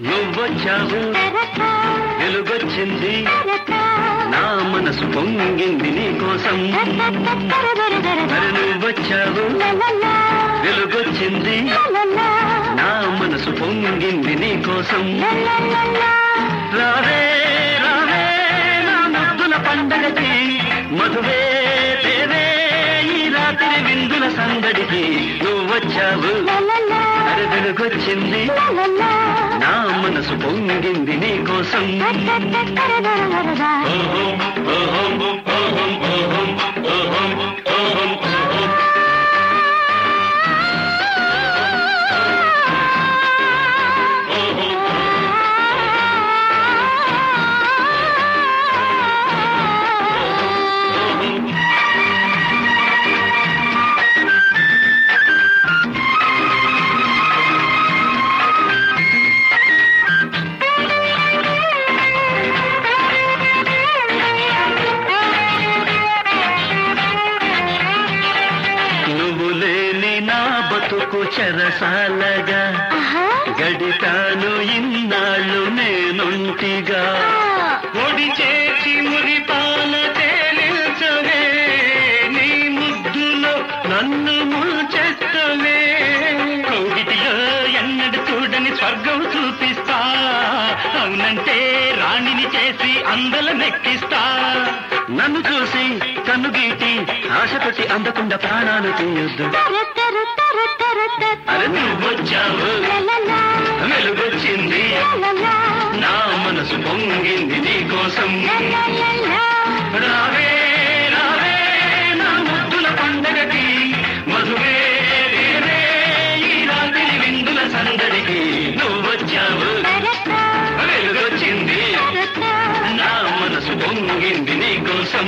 నువ్వొచ్చావు వెలుగొచ్చింది నా మనసు పొంగింది నీ కోసం మరి నువ్వొచ్చావు వెలుగొచ్చింది నా మనసు పొంగింది నీ కోసం రావే రావే నా ముద్దుల పండగకి మధువే దేవే ఈ రాత్రి విందుల సందడికి నువ్వొచ్చావు అరే వెలుగొచ్చింది నా మనసు పొంగింది నీ కోసం ఓహం, ఓహం, ఓహం, ఓహం, ఓహం, ఓహం, ఓహం. నువ్వు లేని నా బతుకు చెరసాలగా గడితాను ఇన్నాళ్ళు నేనుంటిగా ఒడి చేసి మురిపాల తేలించవే నీ ముద్దులో నన్ను ముంచెత్తవే కోగిటిలో ఎన్నడు చూడని స్వర్గం చూపిస్తా అవునంటే రాణిని చేసి అందల నెక్కిస్తా నన్ను చూసి కన్ను గీటి ఆశతోటి అందకుండా ప్రాణాలు తీయొద్దు అరే నువ్వొచ్చావు వెలుగొచ్చింది నా మనసు పొంగింది నీ కోసం రావే రావే నా ముద్దుల పండగకి మధువే దేవే ఈ రాత్రి విందుల సందడికి నువ్వొచ్చావు వెలుగొచ్చింది నా మనసు పొంగింది నీ కోసం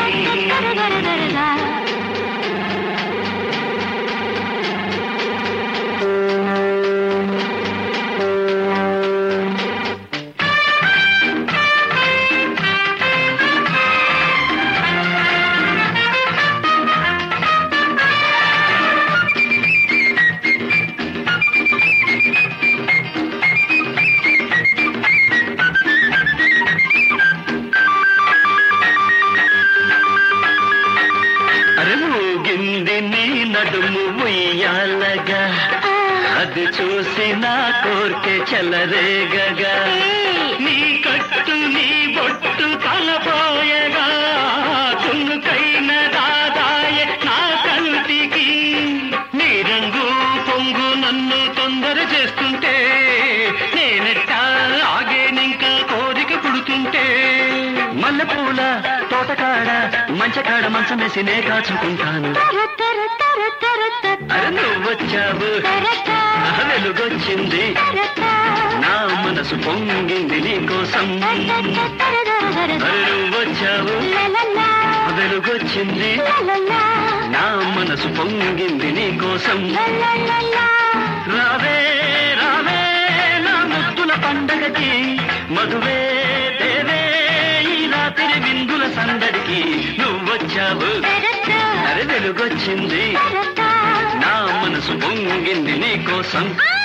అరే మూగింది నీ నడుము ఉయ్యాలగా అది చూసి నా కోర్కె చెలరేగగా నీ కట్టు నీ బొట్టు తలపోయగా తునుకైన దాదాయ నా కంటికి నీ రంగు పొంగు నన్ను తొందర చేస్తుంటే నేనెట్టా ఆగేనింకా కోరిక పుడుతుంటే మల్లెపూల తోటకాడ మంచకాడ మంచం వేసి నే కాచుకుంటాను అరే నువ్వొచ్చావు వెలుగొచ్చింది నా మనసు పొంగింది నీ కోసం అరే నువ్వొచ్చావు వెలుగొచ్చింది నా మనసు పొంగింది నీ కోసం రావే రావే నా ముద్దుల పండగకి మధువే దేవే ఈ రాత్రి విందుల సందడికి నువ్వొచ్చావు అరే వెలుగొచ్చింది నా మనసు పొంగింది నీ కోసం